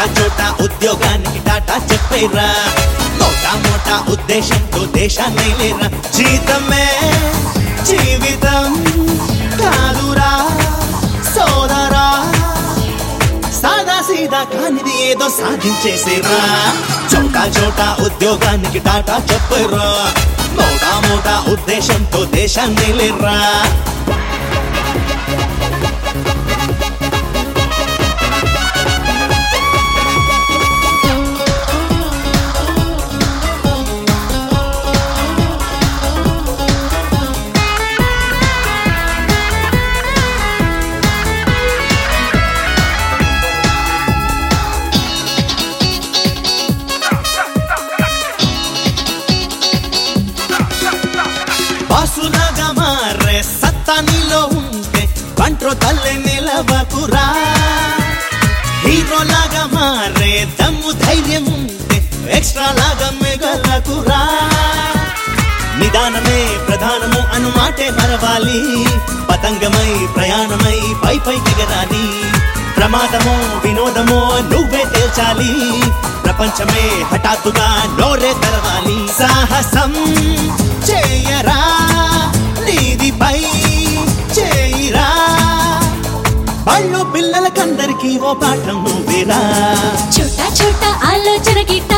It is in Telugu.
చోట ఉద్యోగానికి టాటా చెప్పేరా మోటా మోటా ఉద్దేశంతో దేశాన్ని లేరా జీతమే జీవితం కాదురా సోదరా సాదా సీదా కానిది ఏదో సాధించేసేరా చోటా చోటా ఉద్యోగానికి టాటా చెప్పరా మోటా మోటా ఉద్దేశంతో దేశాన్ని లేరా బాసులాగా మారే సత్తా నీలో ఉంటే కంట్రో తల్లి నిలవకురా హీరోలాగా మారే దమ్ము ధైర్యం ఉంటే ఎక్స్ట్రా లాగా మిగలకురా నిదానమే ప్రధానము అను మాటే మరవాలి పతంగమై ప్రయాణమై పై పై ఎగరాలి ప్రమాదమో వినోదమో నువ్వే తేల్చాలి ప్రపంచమే హఠాత్తుగా నోరే తెరవాలి సాహసం చేయరా నీదిపై చేయిరా బళ్ళు పిల్లలకందరికీ ఓ పాఠం నువ్వేరా छोटा छोटा ఆలోచన గిట్ట